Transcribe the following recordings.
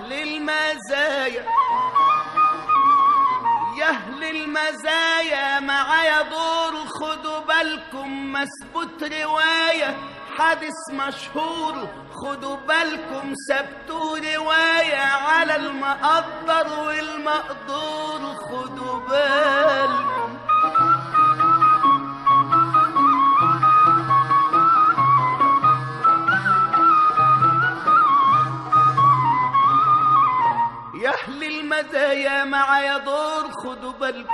أهل المزايا يا أهل المزايا معايا دور خدوا بالكم مسبوت رواية حادث مشهور خدوا بالكم سبتوا رواية على المقدر والمقدور خدوا بالكم يا أهل المزايا معايا دور خدوا بالكم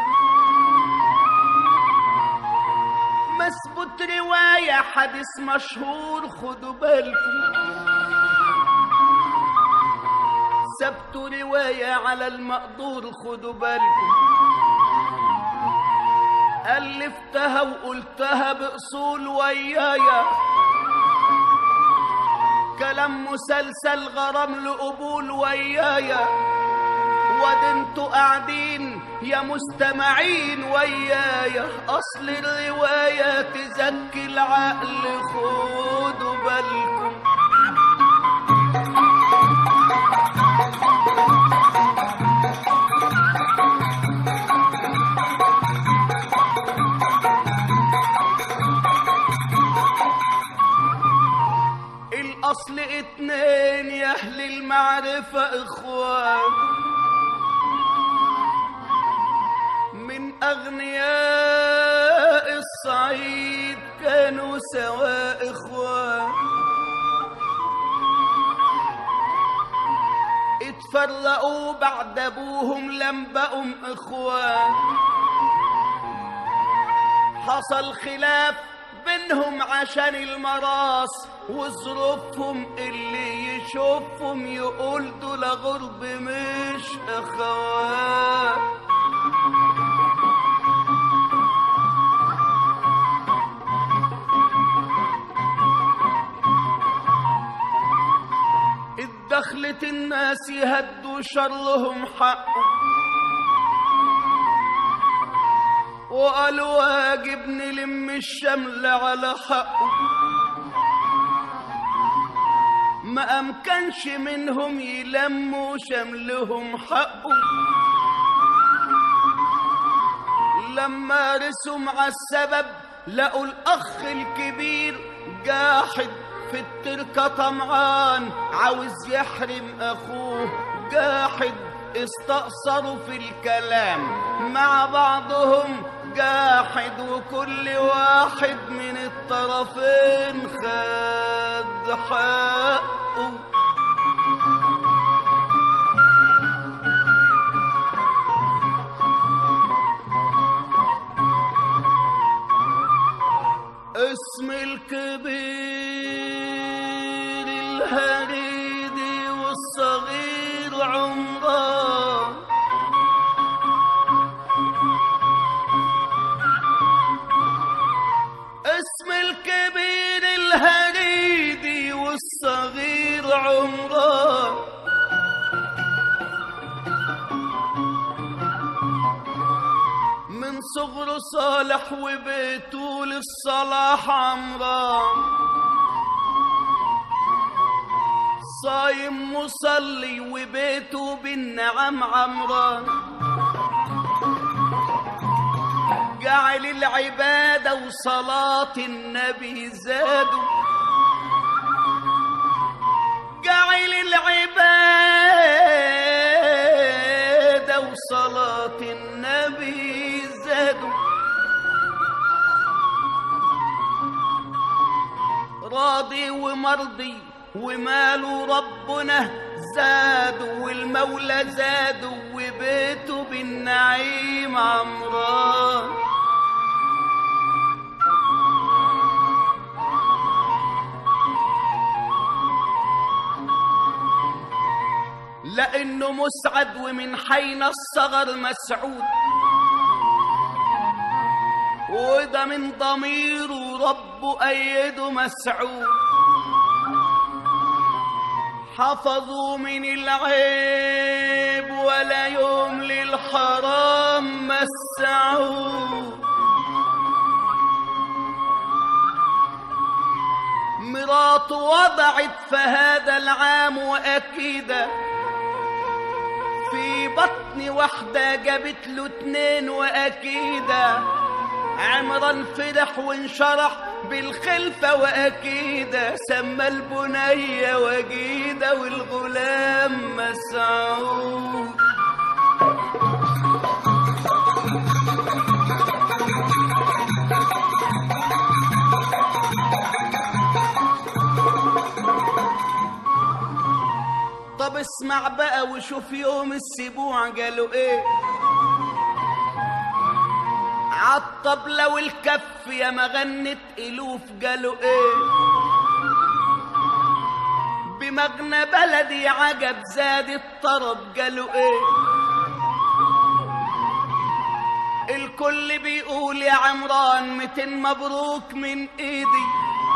مسبوت رواية حديث مشهور خدوا بالكم سبتوا رواية على المقدور خدوا بالكم ألفتها وقلتها بأصول ويايا كلام مسلسل غرام لقبول ويايا ودنتوا قاعدين يا مستمعين ويايا اصل الروايه تزكي العقل خدوا بالكم الاصل اتنين يا اهل المعرفه اخوان من أغنياء الصعيد كانوا سواء إخوان اتفرقوا بعد أبوهم لم بقوا إخوان حصل خلاف بينهم عشان المراس وظروفهم اللي يشوفهم يقول دول غرب مش اخوات اتدخلت الناس يهدوا شرهم حقه وقالوا واجب نلم الشمل على حقه ما أمكنش منهم يلموا شملهم حقه لما رسم على السبب لقوا الأخ الكبير جاحد في التركة طمعان عاوز يحرم أخوه جاحد استقصروا في الكلام مع بعضهم جاحد وكل واحد من الطرفين خد حقه اسم الكبير الهريدي والصغير عمران اسم الكبير الهريدي والصغير عمران من صغره صالح وبيته للصلاح عمران صايم مصلي وبيته بالنعم عمران جعل العبادة وصلاة النبي زادوا جعل العبادة وصلاة النبي زادوا راضي ومرضي وماله ربنا زادوا والمولى زادوا وبيته بالنعيم عمران لأنه مسعد ومن حين الصغر مسعود وده من ضميره ربه أيده مسعود حفظوا من العيب ولا يوم للحرام مسعود مراته وضعت في هذا العام وأكيدة بطن واحدة جابت له اتنين وأكيدة عمران فرح وانشرح بالخلفة وأكيدة سمى البنية وجيدة والغلام مسعود طب اسمع بقى وشوف يوم السبوع قالوا ايه عالطبلة والكف يا ما غنت الوف قالوا ايه بمغنى بلدي عجب زاد الطرب قالوا ايه الكل بيقول يا عمران متين مبروك من ايدي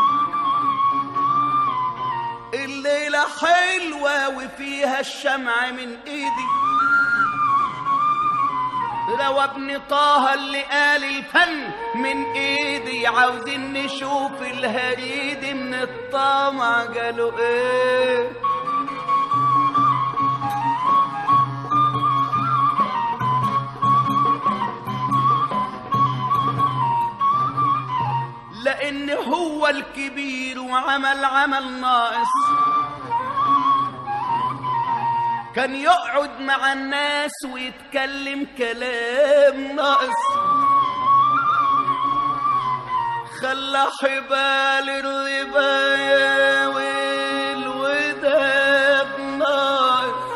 الليلة حلوة وفيها الشمع من ايدي روى ابن طه اللي قال الفن من ايدي عاوزين نشوف الهريد من الطمع قالوا ايه لان هو الكبير وعمل عمل ناقص كان يقعد مع الناس ويتكلم كلام ناقص خلى حبال الرباية والوداد ناقص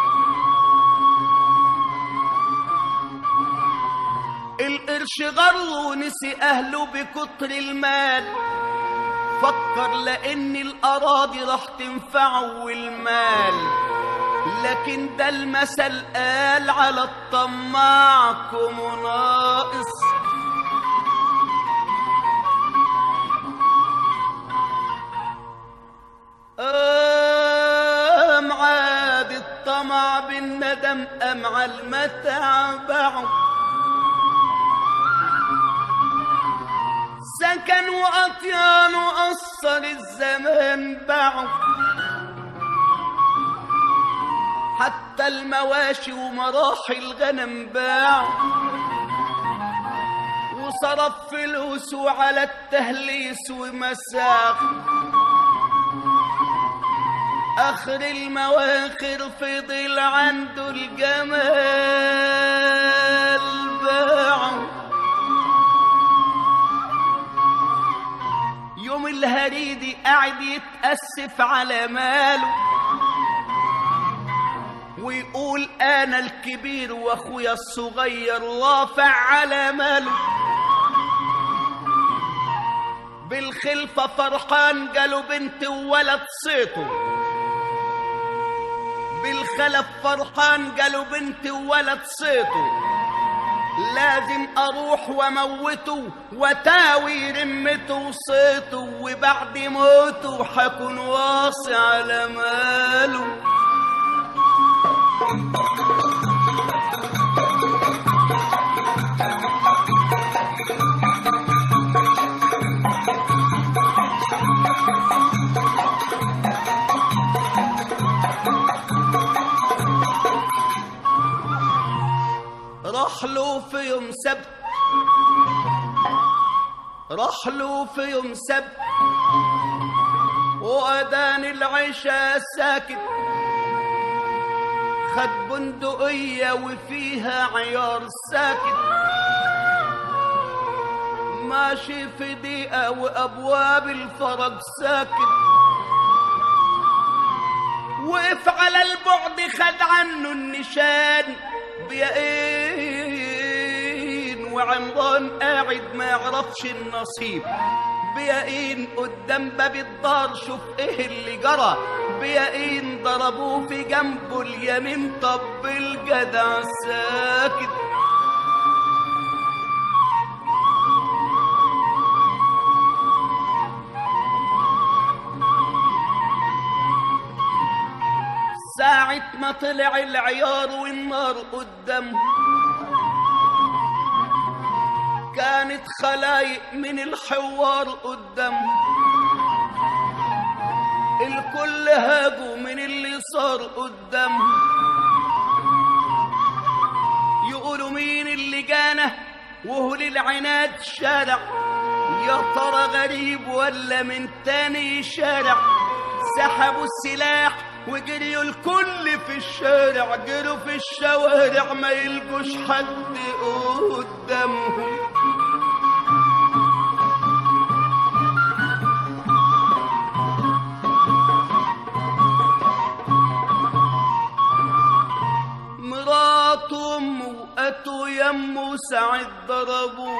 القرش غره ونسي أهله بكتر المال فكر لأن الأراضي راح تنفعه والمال لكن ده المثل قال على الطماع كم ناقص أم عاد الطمع بالندم أم على المتاع باعه سكن وأطيان وأثر الزمان باعه حتى المواشي ومراحي الغنم باع وصرف فلوسه على التهليس ومساخ اخر المواخر فضل عنده الجمال باعه يوم الهريدي قاعد يتأسف على ماله ويقول انا الكبير واخويا الصغير رافع على ماله بالخلفة فرحان قالوا بنت وولد صيته بالخلف فرحان قالوا بنت وولد صيته لازم اروح واموته وتاوي رمته وصيته وبعد موته حكون واصي على ماله راح له في يوم سبت راح له في يوم سبت وأذان العشاء ساكت خد بندقية وفيها عيار ساكت ماشي في ضيقة وأبواب الفرج ساكت وقف على البعد خد عنه النشان بيقين وعمران قاعد ما يعرفش النصيب بيقين قدام باب الدار شوف ايه اللي جرى بيقين ضربوه في جنبه اليمين طب الجدع ساكت ساعة ما طلع العيار والنار قدامه كانت خلايق من الحوار قدامه الكل هاجوا من اللي صار قدامه وهو للعناد شارع يا ترى غريب ولا من تاني شارع سحبوا السلاح وجريوا الكل في الشارع جروا في الشوارع ما يلقوش حد قدامهم مرات امه واتوا يمه ساعد ضربوه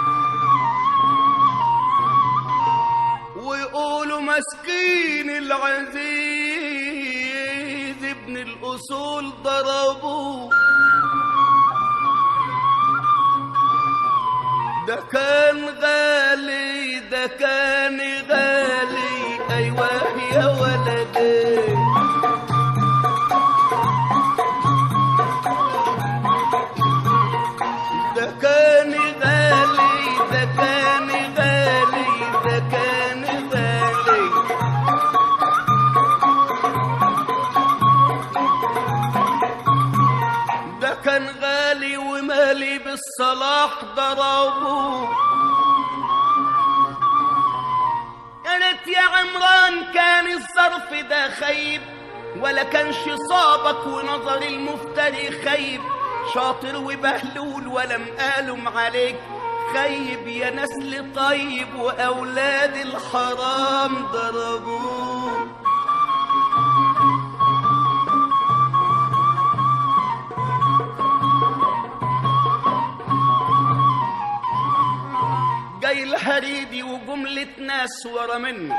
ويقولوا مسكين العزيز ابن الاصول ضربوه ده كان غالي ده كان غالي ايوه يا ولدي ده كان غالي ده كان غالي ده كان غالي ده كان غالي ومالي بالصلاح ضربوه كانت يا عمران كان الظرف ده خيب ولا كانش صابك ونظر المفتري خيب شاطر وبهلول ولا مقالم عليك خيب يا نسل طيب وأولاد الحرام ضربوه جاي الهريدي وجملة ناس ورا منه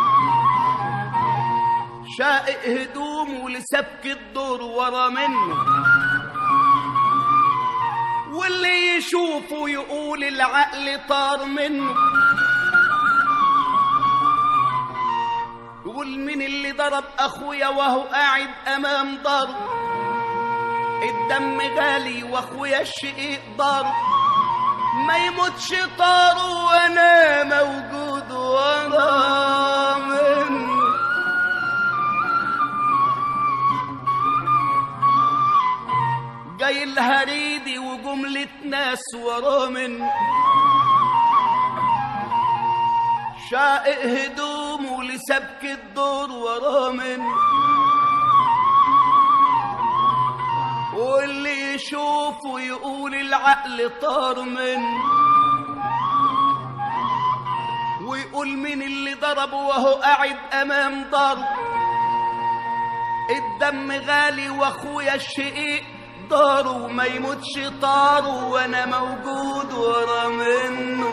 شائق هدومه لسبك الدور ورا منه واللي يشوفه يقول العقل طار منه يقول مين اللي ضرب اخويا وهو قاعد امام ضرب الدم غالي واخويا الشقيق ضرب ما يموتش طار وانا موجود ورا منه جاي الهريدي وجملة ناس وراه منه شائق هدومه لسبك الدور وراه منه واللي يشوفه يقول العقل طار منه ويقول مين اللي ضربه وهو قاعد امام ضرب الدم غالي واخويا الشقيق داره وما يموتش طاره وانا موجود ورا منه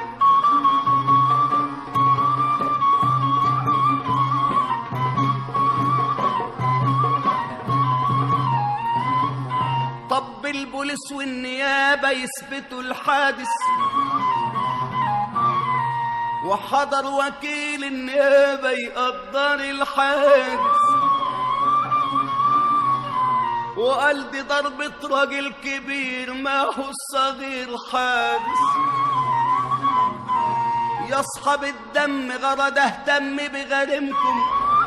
طب البوليس والنيابة يثبتوا الحادث وحضر وكيل النيابة يقدر الحادث وقال دي ضربة راجل كبير ما هو الصغير حادث يا اصحاب الدم غرض اهتم بغريمكم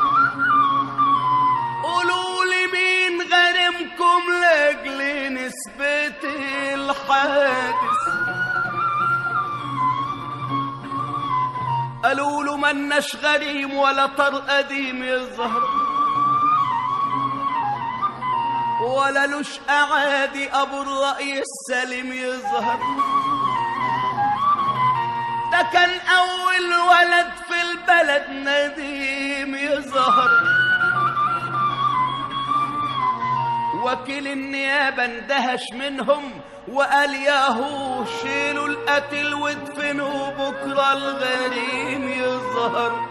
قولوا لي مين غريمكم لاجل نسبة الحادث قالوا له مناش غريم ولا طر قديم يظهر ولا لوش أعادي أبو الرأي السليم يظهر ده كان أول ولد في البلد نديم يظهر وكيل النيابة اندهش منهم وقال ياهو شيلوا القتل وادفنوا بكرة الغريم يظهر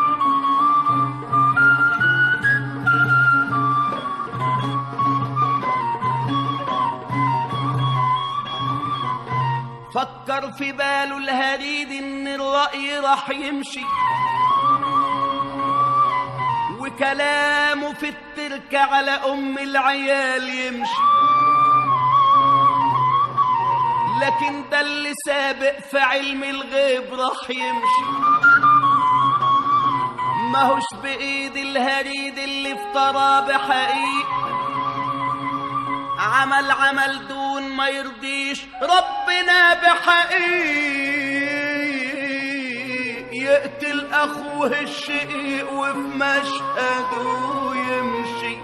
فكر في باله الهريد ان الرأي راح يمشي وكلامه في التركة على أم العيال يمشي لكن ده اللي سابق في علم الغيب راح يمشي ماهوش بإيد الهريد اللي افترى بحقيق عمل عمل دون ما يرضيش رب ربنا بحقيق يقتل اخوه الشقيق وفي مشهده يمشي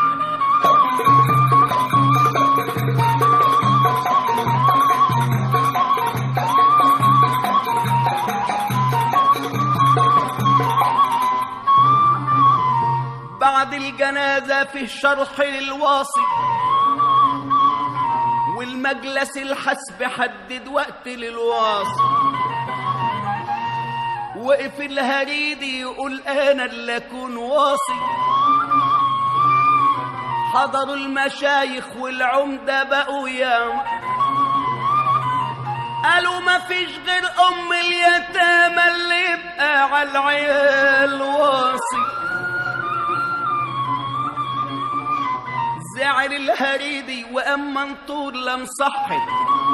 بعد الجنازة في الشرح للواصي والمجلس الحسب حدد وقت للواصي وقف الهريدي يقول انا اللي اكون واصي حضروا المشايخ والعمدة بقوا ياما قالوا ما فيش غير ام اليتامى اللي يبقى على العيال واصي زعل الهريدي وقام منطور لم صحت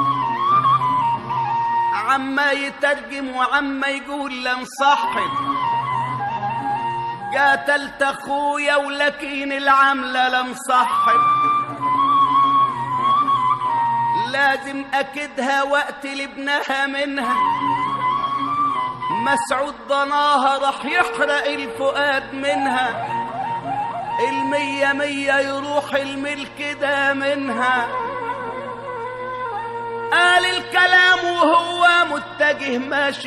عما يترجم وعما يقول لم صحت قاتلت اخويا ولكن العملة لم صحت لازم اكدها وقت لابنها منها مسعود ضناها راح يحرق الفؤاد منها المية مية يروح الملك ده منها قال الكلام وهو متجه ماشي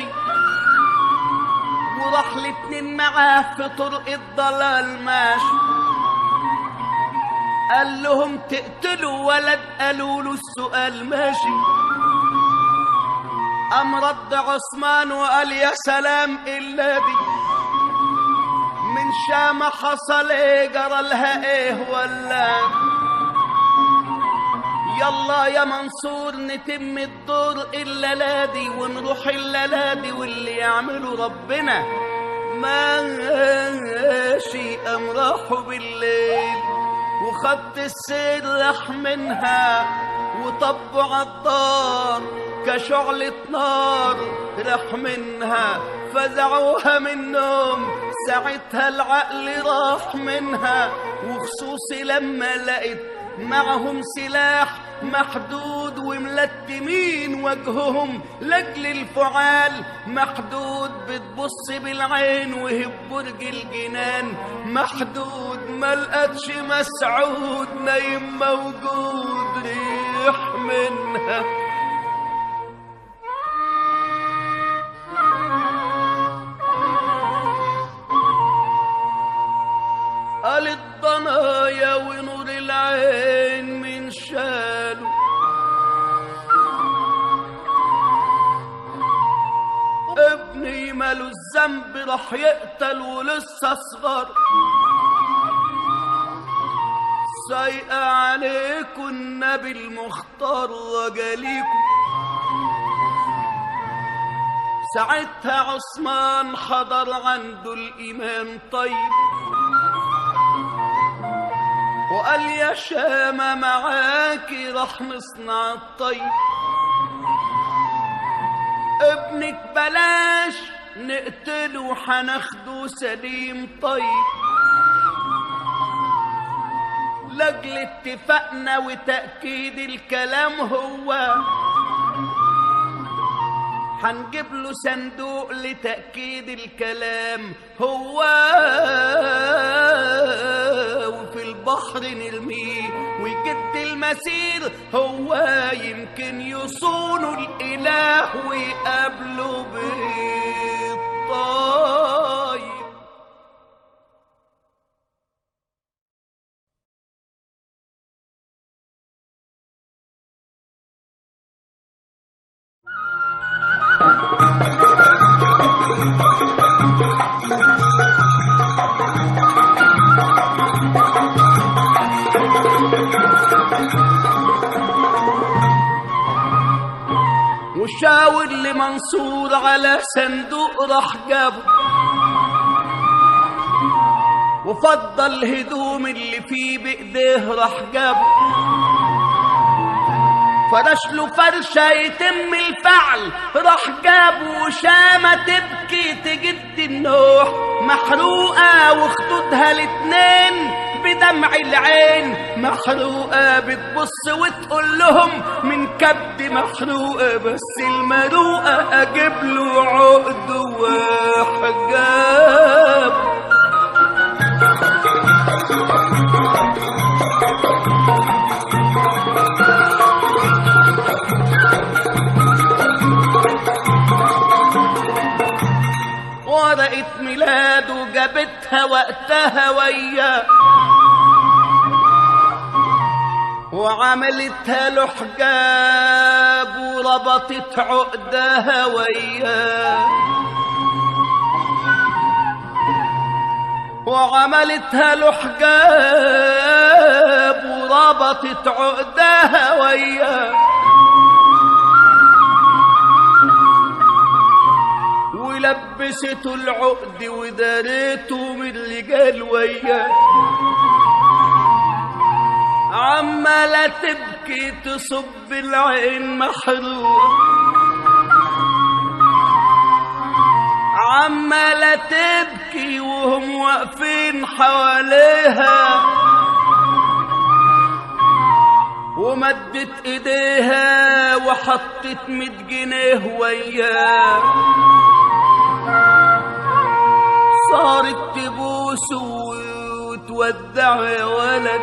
وراح الاتنين معاه في طرق الضلال ماشي قال لهم تقتلوا ولد قالوا له السؤال ماشي قام رد عثمان وقال يا سلام الا دي من شام حصل ايه جرى لها ايه ولا يلا يا منصور نتم الدور الليلادي ونروح الليلادي واللي يعمله ربنا ماشي قام راحوا بالليل وخط السير راح منها وطبوا عالدار كشعلة نار راح منها فزعوها من النوم ساعتها العقل راح منها وخصوصي لما لقيت معهم سلاح محدود وملتمين وجههم لاجل الفعال محدود بتبص بالعين وهي برج الجنان محدود ما لقتش مسعود نايم موجود ريح منها قال الضنايا ونور العين من شاله ابني ماله الذنب راح يقتل ولسه صغر سايقة عليكم النبي المختار وجاليكم ساعتها عثمان حضر عنده الإمام طيب وقال يا شامة معاكي راح نصنع الطيب ابنك بلاش نقتله حناخده سليم طيب لاجل اتفاقنا وتأكيد الكلام هو هنجيب له صندوق لتأكيد الكلام هو وفي البحر نرميه ويجد المسير هو يمكن يصونوا الإله ويقابلوا بالطايب وشاور لمنصور على صندوق راح جابه وفضل الهدوم اللي فيه بايديه راح جابه فرش له فرشة يتم الفعل راح جابه وشامة تبكي تجد النوح محروقة وخدودها الاتنين دمع العين محروقة بتبص وتقول لهم من كبد محروقة بس المروقة أجيب له عقد وحجاب ورقة ميلاده جابتها وقتها وياه وعملتها له حجاب وربطت عقدها وياه وعملتها له حجاب وربطت عقدها وياه ولبسته العقد وداريته من الرجال وياه عمالة تبكي تصب العين محروقة عمالة تبكي وهم واقفين حواليها ومدت ايديها وحطت ميت جنيه وياه صارت تبوس وتودع يا ولد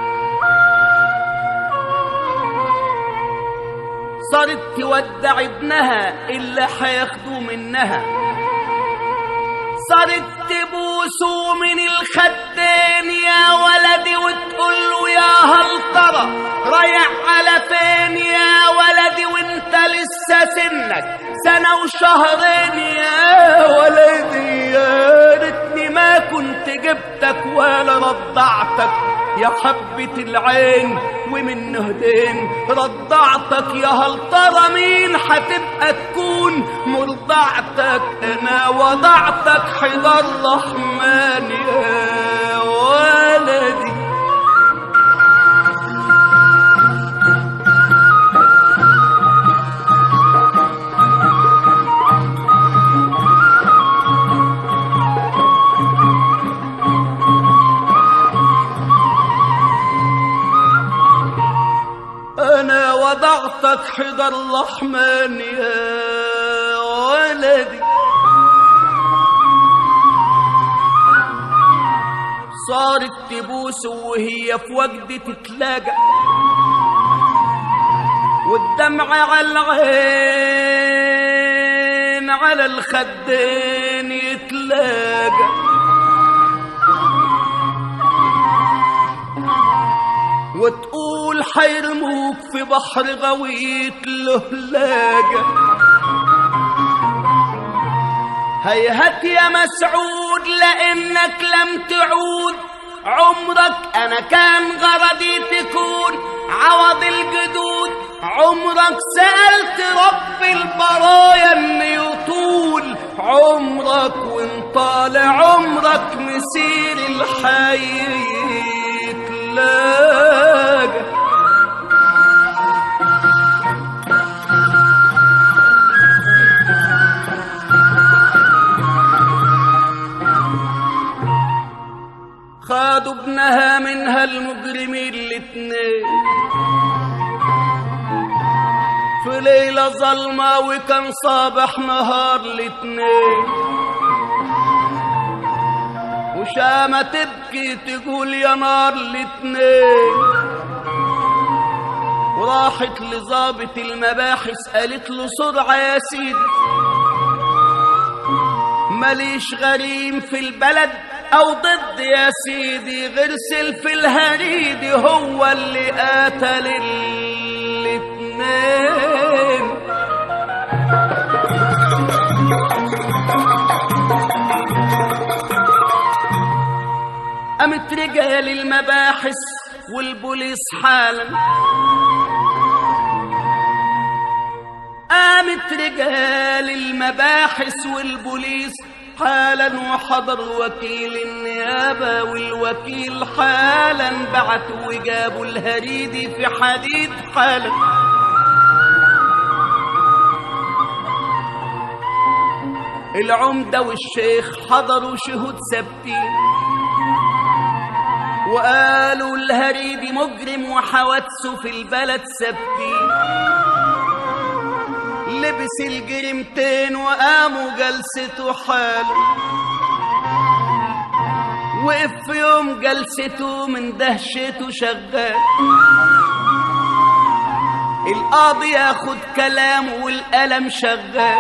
صارت تودع ابنها اللي حياخدوه منها صارت تبوسه من الخدين يا ولدي وتقول له يا هل ترى رايح على فين يا ولدي وانت لسه سنك سنة وشهرين يا ولدي يا ريتني ما كنت جبتك ولا رضعتك يا حبة العين ومن هدين رضعتك يا هل ترى مين هتبقى تكون مرضعتك انا وضعتك حذر الرحمن يا ولدي انا وضعتك حذر الرحمن يا ولدي صارت تبوس وهي في وجد تتلاقى والدمع على العين على الخدين يتلاقى وتقول حيرموك في بحر غويط لهلاجة هيهات يا مسعود لانك لم تعود عمرك انا كان غرضي تكون عوض الجدود عمرك سألت رب البرايا ان يطول عمرك وان طال عمرك مسير الحي يتلاقى خادوا ابنها منها المجرمين الاتنين في ليلة ظلمة وكان صابح نهار الاتنين وشامة تبكي تقول يا نار الاتنين وراحت لظابط المباحث قالت له سرعة يا سيدي ماليش غريم في البلد او ضد يا سيدي غير سلف الهريدي هو اللي قتل الاتنين قامت رجال المباحث والبوليس حالا قامت رجال المباحث والبوليس حالا وحضر وكيل النيابة والوكيل حالا بعتوا وجابوا الهريدي في حديد حالا العمدة والشيخ حضروا شهود ثابتين وقالوا الهريدي مجرم وحوادثه في البلد ثابتين لبس الجريمتين وقاموا جلسته حاله وقف في يوم جلسته من دهشته شغال القاضي ياخد كلامه والقلم شغال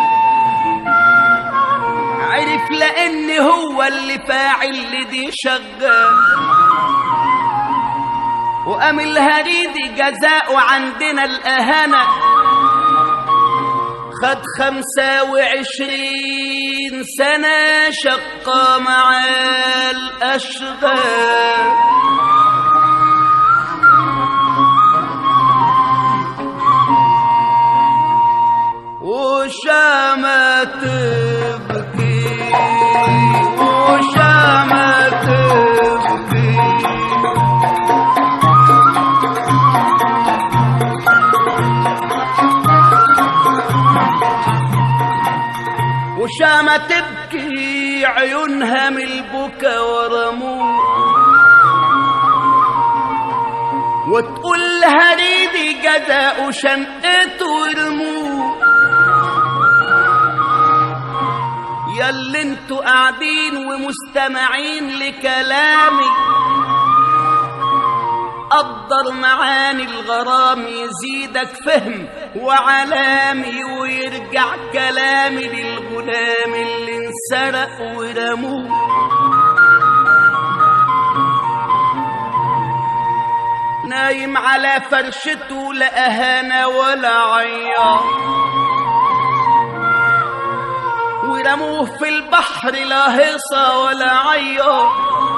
عرف لان هو اللي فاعل لدي شغال وقام الهريدي جزاؤه عندنا الأهانة خد خمسة وعشرين سنة شقة مع الأشغال وشامة تبكي وشامة تبكي وشامة تبكي عيونها من البكا ورموه وتقول هريدي جزاء شنقته ورموه يا اللي انتوا قاعدين ومستمعين لكلامي قدر معاني الغرام يزيدك فهم وعلامي ويرجع كلامي للغلام اللي انسرق ورموه نايم على فرشته لا أهانة ولا عياط ورموه في البحر لا هيصة ولا عياط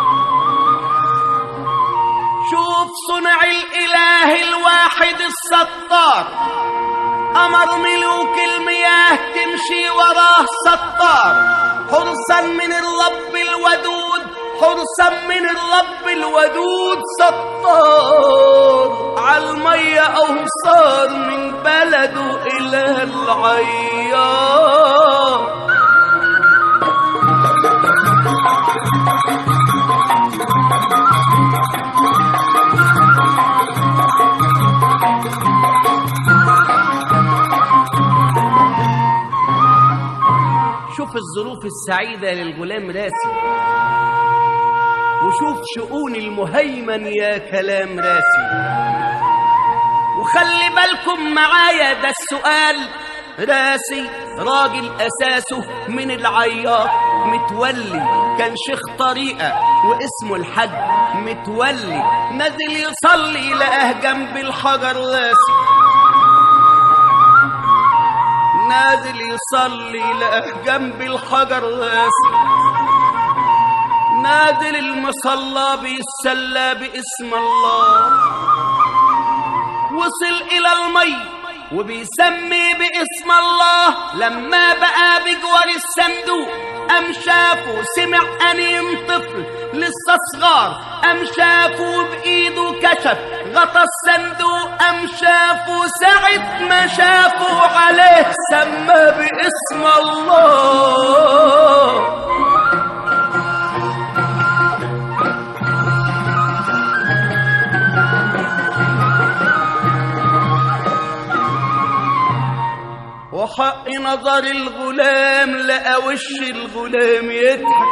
شوف صنع الإله الواحد الستار أمر ملوك المياه تمشي وراه ستار حرصا من الرب الودود حرصا من الرب الودود ستار عالمية أو صار من بلده إلى العيار شوف الظروف السعيدة للغلام راسي وشوف شؤون المهيمن يا كلام راسي وخلي بالكم معايا ده السؤال راسي راجل أساسه من العياط متولي كان شيخ طريقة واسمه الحج متولي نازل يصلي لقاه جنب الحجر راسي نازل يصلي لقاه جنب الحجر راسي نازل المصلى بيتسلى باسم الله وصل إلى المي وبيسمي باسم الله لما بقى بجوار الصندوق أم شافه سمع أنيم طفل لسه صغار أم شافه بإيده كشف غطى الصندوق أم شافه ساعة ما شافه عليه سمى باسم الله وحق نظر الغلام لقى وش الغلام يضحك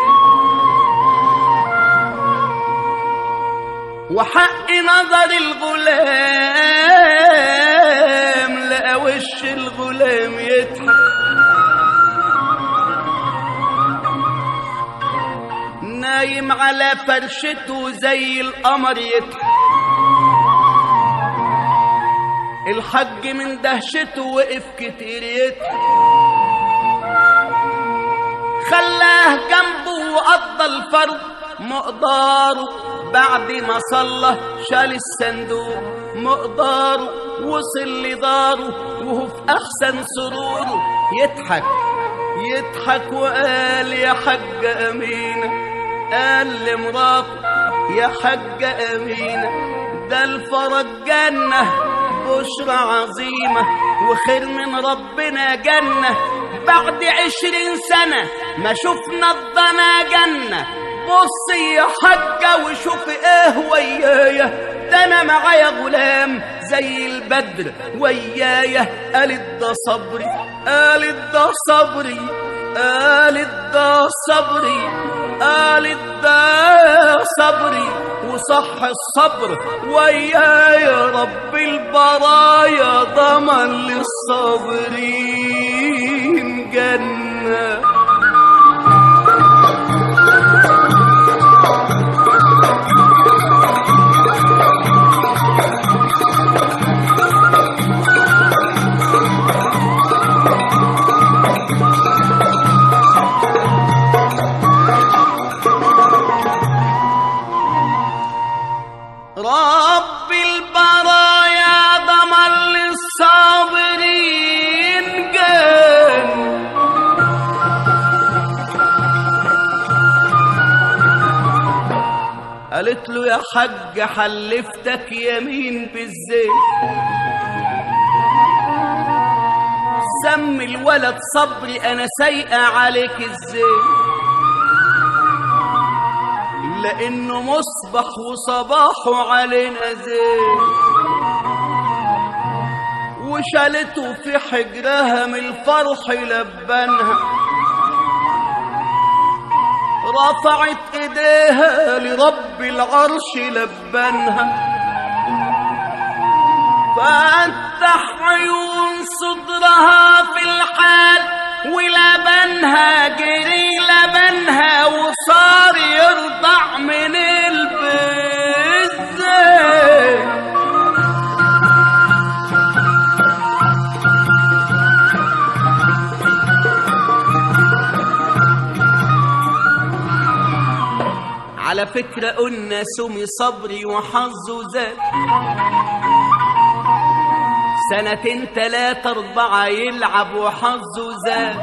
وحق نظر الغلام لقى وش الغلام يضحك نايم على فرشته زي القمر يضحك الحج من دهشته وقف كتير يضحك خلاه جنبه وقضى الفرض مقداره بعد ما صلى شال الصندوق مقداره وصل لداره وهو في احسن سروره يضحك يضحك وقال يا حاجة أمينة قال لمراته يا حاجة أمينة ده الفرج جنة بشرى عظيمة وخير من ربنا جنة بعد عشرين سنة ما شفنا الضنا جنة بصي يا حاجة وشوفي ايه ويايا ده انا معايا غلام زي البدر ويايا قالت ده صبري قالت ده صبري قالت ده صبري قالت ده صبري وصح الصبر ويايا رب البرايا ضمن للصابرين جنه رب البرايا ضمن للصابرين جن قالت له يا حاج حلفتك يمين بالزيت سمي الولد صبري انا سايقه عليك الزيت لانه مصبح وصباحه علينا زين وشالته في حجرها من الفرح لبنها رفعت ايديها لرب العرش لبنها فتح عيون صدرها في الحال ولبنها جري لبنها وصار يرضع من البزة على فكرة قلنا سمي صبري وحظه زاد سنتين تلاتة أربعة يلعب وحظه زاد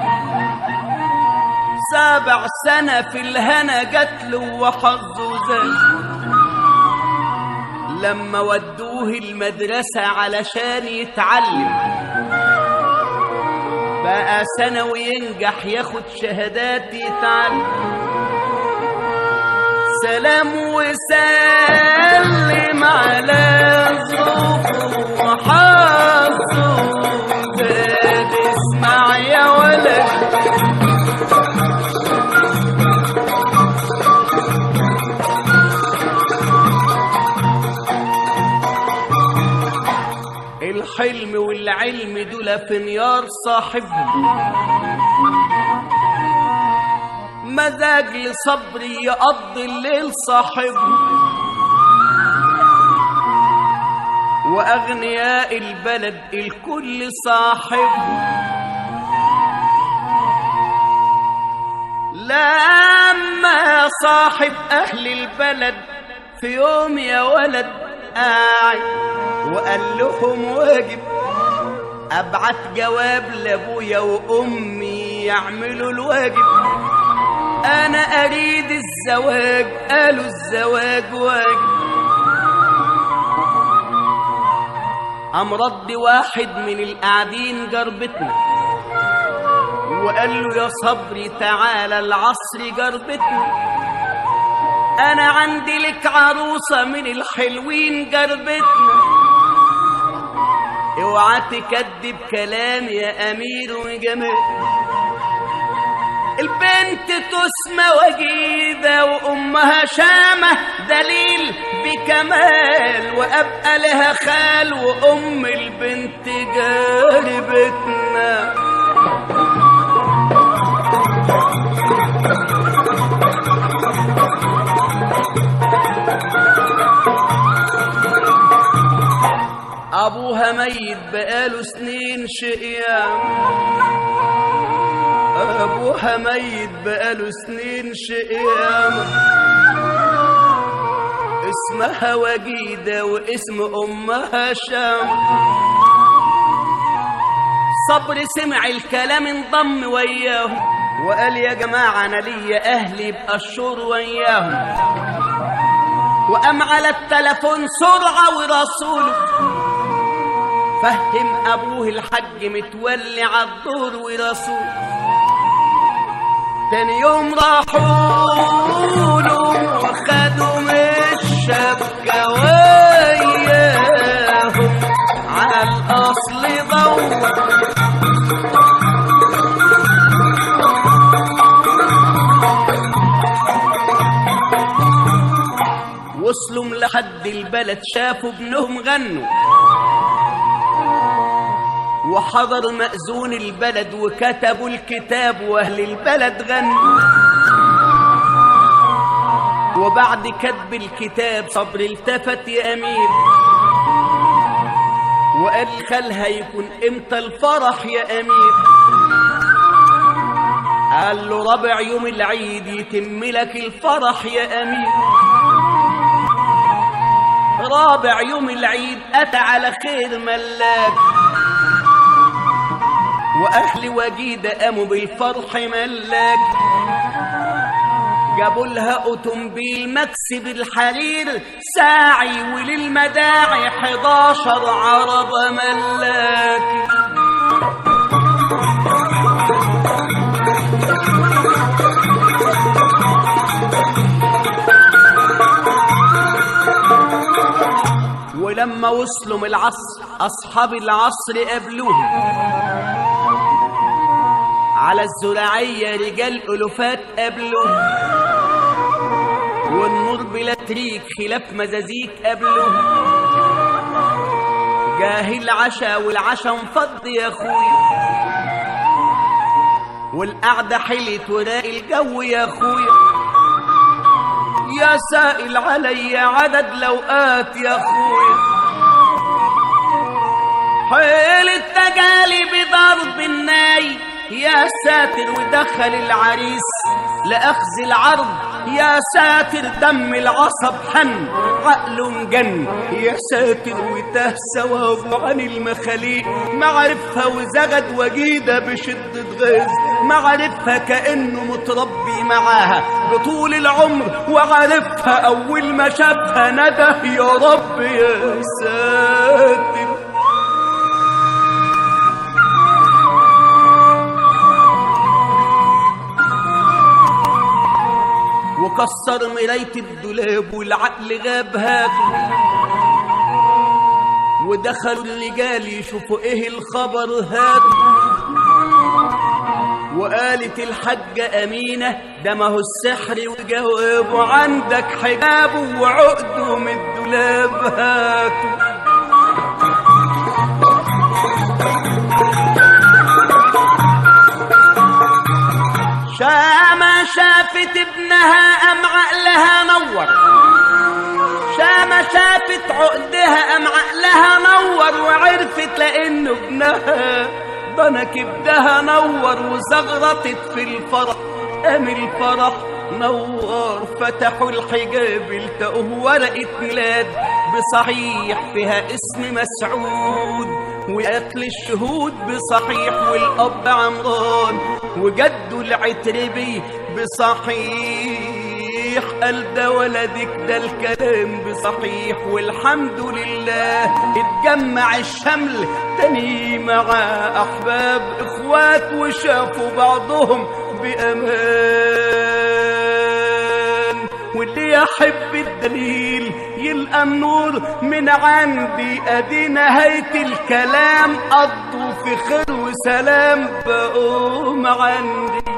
سابع سنة في الهنا جاتله وحظه زاد لما ودوه المدرسة علشان يتعلم بقى ثانوي ينجح ياخد شهادات يتعلم سلام وسلم على ظروفه وحظه زاد اسمع يا ولد الحلم والعلم دول في نيار صاحبهم مزاج لصبري يقضي الليل صاحبهم وأغنياء البلد الكل صاحبهم لما صاحب أهل البلد في يوم يا ولد قاعد وقال لهم واجب أبعت جواب لأبويا وأمي يعملوا الواجب أنا أريد الزواج قالوا الزواج واجب قام رد واحد من القاعدين جربتنا وقال له يا صبري تعالى العصر جربتنا انا عندي لك عروسه من الحلوين جربتنا اوعى تكذب كلام يا امير وجمال البنت تسمى وجيدة وأمها شامة دليل بكمال وأبقى لها خال وأم البنت جاربتنا أبوها ميت بقاله سنين شقيام أبوها ميت بقاله سنين شقيام اسمها وجيدة واسم أمها شام صبر سمع الكلام انضم وياهم وقال يا جماعة أنا ليا أهلي يبقى الشور وياهم وقام على التلفون سرعة ورسوله فهم أبوه الحج متولي عالدور ورسول تاني يوم راحوا له خدوا من الشبكة وياهم على الأصل دور وصلوا لحد البلد شافوا ابنهم غنوا وحضر مأذون البلد وكتبوا الكتاب وأهل البلد غنوا وبعد كتب الكتاب صبر التفت يا أمير وقال خالها يكون امتى الفرح يا أمير قال له ربع يوم العيد يتم لك الفرح يا أمير رابع يوم العيد أتى على خير ملاك وأهل وجيدة قاموا بالفرح ملاك جابوا لها أوتومبيل مكسب الحرير ساعي وللمداعي 11 عربة ملاك ولما وصلوا من العصر أصحاب العصر قابلوهم على الزراعية رجال ألوفات قابلوهم والنور بلا تريك خلاف مزازيك قابلوهم جاه العشا والعشا انفض يا اخويا والقعدة حلت وراق الجو يا اخويا يا سائل علي عدد لوقات يا اخويا حيل التجالي بضرب الناي يا ساتر ودخل العريس لأخذ العرض يا ساتر دم العصب حن عقله انجن يا ساتر وتاه ثوابه عن المخاليق معرفها وزغد وجيدة بشدة غيظ معرفها كأنه متربي معاها بطول العمر وعرفها أول ما شافها نده يا رب يا ساتر وكسر مراية الدولاب والعقل غاب هاته ودخلوا الرجال يشوفوا ايه الخبر هاته وقالت الحاجة أمينة ده ما هو السحر وجوابه عندك حجابه وعقده من الدولاب هاته شامة شافت ابنها أم عقلها نور شامة شافت عقدها أم عقلها نور وعرفت لأنه ابنها ضنا كبدها نور وزغرطت في الفرح قام الفرح نور فتحوا الحجاب التقوه ورقة ميلاد بصحيح فيها اسم مسعود وقتل الشهود بصحيح والأب عمران وجده العتربي بصحيح قال ده ولدك ده الكلام بصحيح والحمد لله اتجمع الشمل تاني مع أحباب إخوات وشافوا بعضهم بأمان واللي يحب الدليل يلقى النور من عندي ادي نهاية الكلام قضوا في خير وسلام بقوم عندي